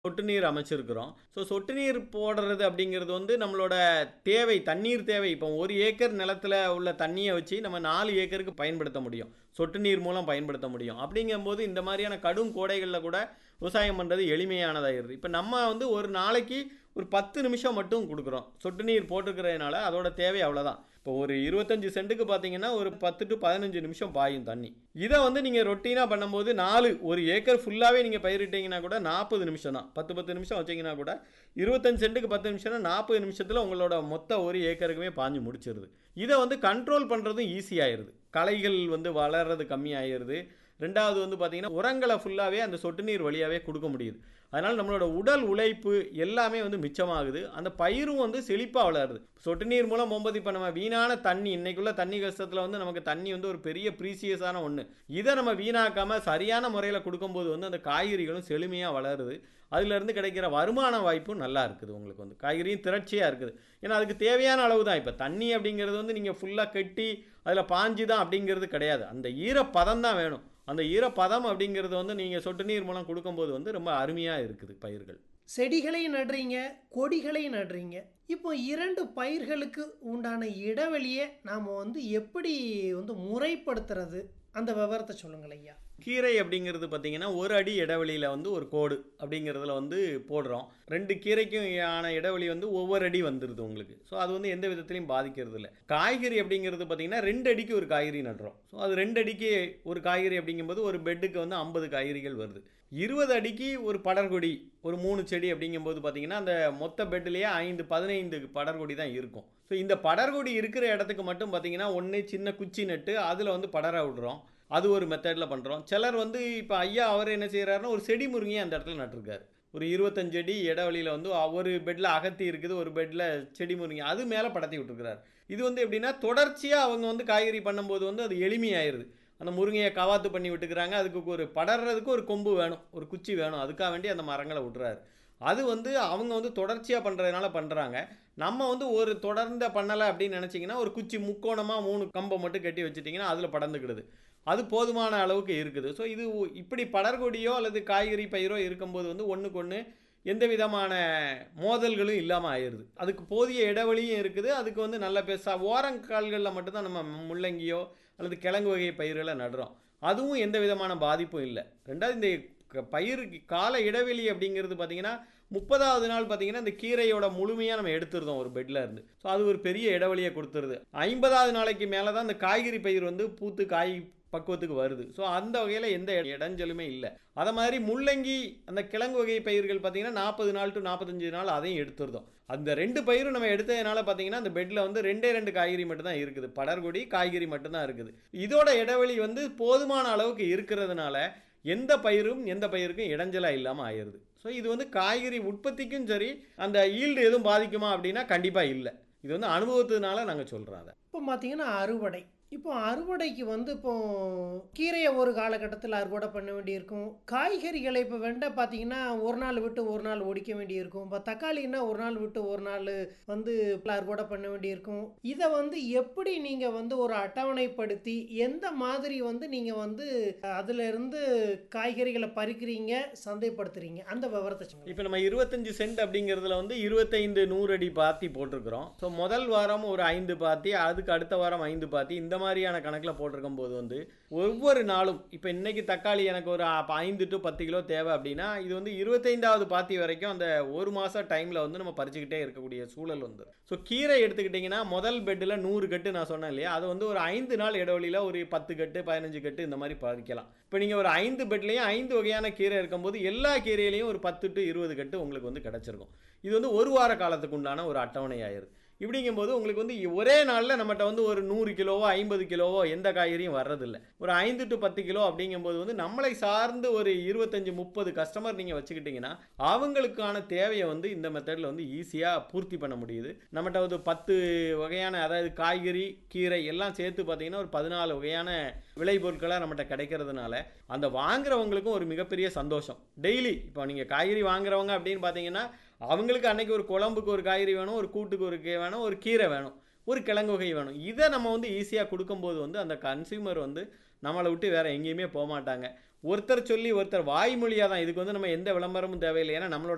சொட்டு நீர் அமைச்சிருக்கிறோம் ஸோ சொட்டு நீர் போடுறது அப்படிங்கிறது வந்து நம்மளோட தேவை தண்ணீர் தேவை இப்போ ஒரு ஏக்கர் நிலத்தில் உள்ள தண்ணியை வச்சு நம்ம நாலு ஏக்கருக்கு பயன்படுத்த முடியும் சொட்டு நீர் மூலம் பயன்படுத்த முடியும் அப்படிங்கும்போது இந்த மாதிரியான கடும் கோடைகளில் கூட விவசாயம் பண்ணுறது எளிமையானதாகிடுது இப்போ நம்ம வந்து ஒரு நாளைக்கு ஒரு பத்து நிமிஷம் மட்டும் கொடுக்குறோம் சொட்டு நீர் போட்டுக்கிறதுனால அதோட தேவை அவ்வளோதான் இப்போ ஒரு இருபத்தஞ்சு சென்ட்டுக்கு பார்த்தீங்கன்னா ஒரு பத்து டு பதினஞ்சு நிமிஷம் பாயும் தண்ணி இதை வந்து நீங்கள் ரொட்டீனாக பண்ணும்போது நாலு ஒரு ஏக்கர் ஃபுல்லாகவே நீங்கள் பயிரிட்டீங்கன்னா கூட நாற்பது நிமிஷம் தான் பத்து பத்து நிமிஷம் வச்சிங்கன்னா கூட இருபத்தஞ்சு சென்ட்டுக்கு பத்து நிமிஷம்னா நாற்பது நிமிஷத்தில் உங்களோட மொத்த ஒரு ஏக்கருக்குமே பாஞ்சு முடிச்சிருது இதை வந்து கண்ட்ரோல் பண்ணுறதும் ஈஸியாயிருது களைகள் வந்து வளர்றது கம்மியாயிருது ரெண்டாவது வந்து பார்த்தீங்கன்னா உரங்களை ஃபுல்லாகவே அந்த சொட்டு நீர் வழியாகவே கொடுக்க முடியுது அதனால் நம்மளோட உடல் உழைப்பு எல்லாமே வந்து மிச்சமாகுது அந்த பயிரும் வந்து செழிப்பாக வளருது சொட்டு நீர் மூலம் போகும்போது இப்போ நம்ம வீணான தண்ணி இன்னைக்குள்ள தண்ணி கஷ்டத்தில் வந்து நமக்கு தண்ணி வந்து ஒரு பெரிய ப்ரீசியஸான ஒன்று இதை நம்ம வீணாக்காமல் சரியான முறையில் கொடுக்கும்போது வந்து அந்த காய்கறிகளும் செழுமையாக வளருது அதுலேருந்து கிடைக்கிற வருமான வாய்ப்பும் நல்லா இருக்குது உங்களுக்கு வந்து காய்கறியும் திரட்சியாக இருக்குது ஏன்னா அதுக்கு தேவையான அளவு தான் இப்போ தண்ணி அப்படிங்கிறது வந்து நீங்கள் ஃபுல்லாக கட்டி அதில் பாஞ்சு தான் அப்படிங்கிறது கிடையாது அந்த ஈரப்பதம் தான் வேணும் அந்த ஈரப்பதம் அப்படிங்கிறது வந்து நீங்கள் சொட்டு நீர் மூலம் கொடுக்கும்போது வந்து ரொம்ப அருமையாக இருக்குது பயிர்கள் செடிகளையும் நடுறீங்க கொடிகளையும் நடுறீங்க இப்போ இரண்டு பயிர்களுக்கு உண்டான இடைவெளியை நாம் வந்து எப்படி வந்து முறைப்படுத்துறது அந்த விவரத்தை சொல்லுங்கள் ஐயா கீரை அப்படிங்கிறது பார்த்தீங்கன்னா ஒரு அடி இடைவெளியில் வந்து ஒரு கோடு அப்படிங்கிறதுல வந்து போடுறோம் ரெண்டு கீரைக்கும் ஆன இடைவெளி வந்து ஒவ்வொரு அடி வந்துடுது உங்களுக்கு ஸோ அது வந்து எந்த விதத்துலையும் பாதிக்கிறது இல்லை காய்கறி அப்படிங்கிறது பார்த்தீங்கன்னா ரெண்டு அடிக்கு ஒரு காய்கறி நடுறோம் ஸோ அது ரெண்டு அடிக்கு ஒரு காய்கறி அப்படிங்கும்போது ஒரு பெட்டுக்கு வந்து ஐம்பது காய்கறிகள் வருது இருபது அடிக்கு ஒரு படர்கொடி ஒரு மூணு செடி அப்படிங்கும்போது பார்த்தீங்கன்னா அந்த மொத்த பெட்லேயே ஐந்து பதினைந்து படர்கொடி தான் இருக்கும் ஸோ இந்த படர்கொடி இருக்கிற இடத்துக்கு மட்டும் பார்த்தீங்கன்னா ஒன்று சின்ன குச்சி நட்டு அதில் வந்து படர விடுறோம் அது ஒரு மெத்தடில் பண்ணுறோம் சிலர் வந்து இப்போ ஐயா அவர் என்ன செய்கிறாருன்னா ஒரு செடி முருங்கையை அந்த இடத்துல நட்டிருக்காரு ஒரு இருபத்தஞ்சு அடி இடைவெளியில் வந்து ஒரு பெட்டில் அகத்தி இருக்குது ஒரு பெட்டில் செடி முருங்கை அது மேலே படத்தி விட்டுருக்கிறார் இது வந்து எப்படின்னா தொடர்ச்சியாக அவங்க வந்து காய்கறி பண்ணும்போது வந்து அது எளிமையாயிருது அந்த முருங்கையை கவாத்து பண்ணி விட்டுக்கிறாங்க அதுக்கு ஒரு படர்றதுக்கு ஒரு கொம்பு வேணும் ஒரு குச்சி வேணும் அதுக்காக வேண்டி அந்த மரங்களை விட்டுறாரு அது வந்து அவங்க வந்து தொடர்ச்சியாக பண்ணுறதுனால பண்ணுறாங்க நம்ம வந்து ஒரு தொடர்ந்த பண்ணலை அப்படின்னு நினச்சிங்கன்னா ஒரு குச்சி முக்கோணமாக மூணு கம்பை மட்டும் கட்டி வச்சுட்டிங்கன்னா அதில் படர்ந்துக்கிடுது அது போதுமான அளவுக்கு இருக்குது ஸோ இது இப்படி படர்கொடியோ அல்லது காய்கறி பயிரோ இருக்கும்போது வந்து ஒன்றுக்கு ஒன்று எந்த விதமான மோதல்களும் இல்லாமல் ஆயிடுது அதுக்கு போதிய இடைவெளியும் இருக்குது அதுக்கு வந்து நல்ல பெருசாக ஓரங்கால்களில் மட்டும்தான் நம்ம முள்ளங்கியோ அல்லது கிழங்கு வகை பயிர்களை நடுறோம் அதுவும் எந்த விதமான பாதிப்பும் இல்லை ரெண்டாவது இந்த பயிருக்கு கால இடைவெளி அப்படிங்கிறது பார்த்தீங்கன்னா முப்பதாவது நாள் பார்த்தீங்கன்னா இந்த கீரையோட முழுமையாக நம்ம எடுத்துருந்தோம் ஒரு பெட்டில் இருந்து ஸோ அது ஒரு பெரிய இடைவெளியை கொடுத்துருது ஐம்பதாவது நாளைக்கு மேலே தான் இந்த காய்கறி பயிர் வந்து பூத்து காய் பக்குவத்துக்கு வருது ஸோ அந்த வகையில் எந்த இடைஞ்சலுமே இல்லை அதை மாதிரி முள்ளங்கி அந்த கிழங்கு வகை பயிர்கள் பார்த்தீங்கன்னா நாற்பது நாள் டு நாற்பத்தஞ்சு நாள் அதையும் எடுத்துருந்தோம் அந்த ரெண்டு பயிரும் நம்ம எடுத்ததுனால பார்த்தீங்கன்னா அந்த பெட்டில் வந்து ரெண்டே ரெண்டு காய்கறி மட்டும்தான் இருக்குது படர்கொடி காய்கறி மட்டும்தான் இருக்குது இதோட இடைவெளி வந்து போதுமான அளவுக்கு இருக்கிறதுனால எந்த பயிரும் எந்த பயிருக்கும் இடைஞ்சலாக இல்லாமல் ஆயிடுது ஸோ இது வந்து காய்கறி உற்பத்திக்கும் சரி அந்த ஈல்டு எதுவும் பாதிக்குமா அப்படின்னா கண்டிப்பாக இல்லை இது வந்து அனுபவத்தினால நாங்கள் சொல்கிறோம் அதை இப்போ பார்த்தீங்கன்னா அறுவடை இப்போ அறுவடைக்கு வந்து இப்போ கீரையை ஒரு காலகட்டத்தில் அறுவடை பண்ண வேண்டியிருக்கும் காய்கறிகளை இப்போ வெண்டை பார்த்தீங்கன்னா ஒரு நாள் விட்டு ஒரு நாள் ஒடிக்க வேண்டியிருக்கும் இப்போ தக்காளின்னா ஒரு நாள் விட்டு ஒரு நாள் வந்து அறுவடை பண்ண வேண்டியிருக்கும் இதை வந்து எப்படி நீங்கள் வந்து ஒரு அட்டவணைப்படுத்தி எந்த மாதிரி வந்து நீங்கள் வந்து அதில் இருந்து காய்கறிகளை பறிக்கிறீங்க சந்தைப்படுத்துறீங்க அந்த விவரத்தை சொல்லுங்க இப்போ நம்ம இருபத்தஞ்சு சென்ட் அப்படிங்கிறதுல வந்து இருபத்தைந்து நூறு அடி பாத்தி போட்டிருக்கிறோம் ஸோ முதல் வாரம் ஒரு ஐந்து பாத்தி அதுக்கு அடுத்த வாரம் ஐந்து பாத்தி இந்த மாதிரியான கணக்கில் போட்டிருக்கும் போது வந்து ஒவ்வொரு நாளும் இப்போ இன்னைக்கு தக்காளி எனக்கு ஒரு ஐந்து டு பத்து கிலோ தேவை அப்படின்னா இது வந்து இருபத்தைந்தாவது பாத்தி வரைக்கும் அந்த ஒரு மாதம் டைமில் வந்து நம்ம பறிச்சுக்கிட்டே இருக்கக்கூடிய சூழல் வந்து ஸோ கீரை எடுத்துக்கிட்டிங்கன்னா முதல் பெட்டில் நூறு கட்டு நான் சொன்னேன் இல்லையா அது வந்து ஒரு ஐந்து நாள் இடைவெளியில் ஒரு பத்து கட்டு பதினஞ்சு கட்டு இந்த மாதிரி பறிக்கலாம் இப்போ நீங்கள் ஒரு ஐந்து பெட்லேயும் ஐந்து வகையான கீரை இருக்கும்போது எல்லா கீரையிலையும் ஒரு பத்து டு இருபது கட்டு உங்களுக்கு வந்து கிடச்சிருக்கும் இது வந்து ஒரு வார காலத்துக்கு உண்டான ஒரு அட்டவணை ஆயிருது இப்படிங்கும்போது உங்களுக்கு வந்து ஒரே நாளில் நம்மகிட்ட வந்து ஒரு நூறு கிலோவோ ஐம்பது கிலோவோ எந்த காய்கறியும் வர்றதில்லை ஒரு ஐந்து டு பத்து கிலோ அப்படிங்கும்போது வந்து நம்மளை சார்ந்து ஒரு இருபத்தஞ்சி முப்பது கஸ்டமர் நீங்கள் வச்சுக்கிட்டிங்கன்னா அவங்களுக்கான தேவையை வந்து இந்த மெத்தடில் வந்து ஈஸியாக பூர்த்தி பண்ண முடியுது நம்மகிட்ட வந்து பத்து வகையான அதாவது காய்கறி கீரை எல்லாம் சேர்த்து பார்த்தீங்கன்னா ஒரு பதினாலு வகையான விளைபொருட்களாக நம்மகிட்ட கிடைக்கிறதுனால அந்த வாங்குறவங்களுக்கும் ஒரு மிகப்பெரிய சந்தோஷம் டெய்லி இப்போ நீங்கள் காய்கறி வாங்குறவங்க அப்படின்னு பார்த்தீங்கன்னா அவங்களுக்கு அன்னைக்கு ஒரு குழம்புக்கு ஒரு காய்கறி வேணும் ஒரு கூட்டுக்கு ஒரு கீரை வேணும் ஒரு கீரை வேணும் ஒரு கிழங்கு வகை வேணும் இதை நம்ம வந்து ஈஸியாக கொடுக்கும்போது வந்து அந்த கன்சியூமர் வந்து நம்மளை விட்டு வேறு எங்கேயுமே போக மாட்டாங்க ஒருத்தர் சொல்லி ஒருத்தர் வாய்மொழியாக தான் இதுக்கு வந்து நம்ம எந்த விளம்பரமும் தேவையில்லை ஏன்னா நம்மளோட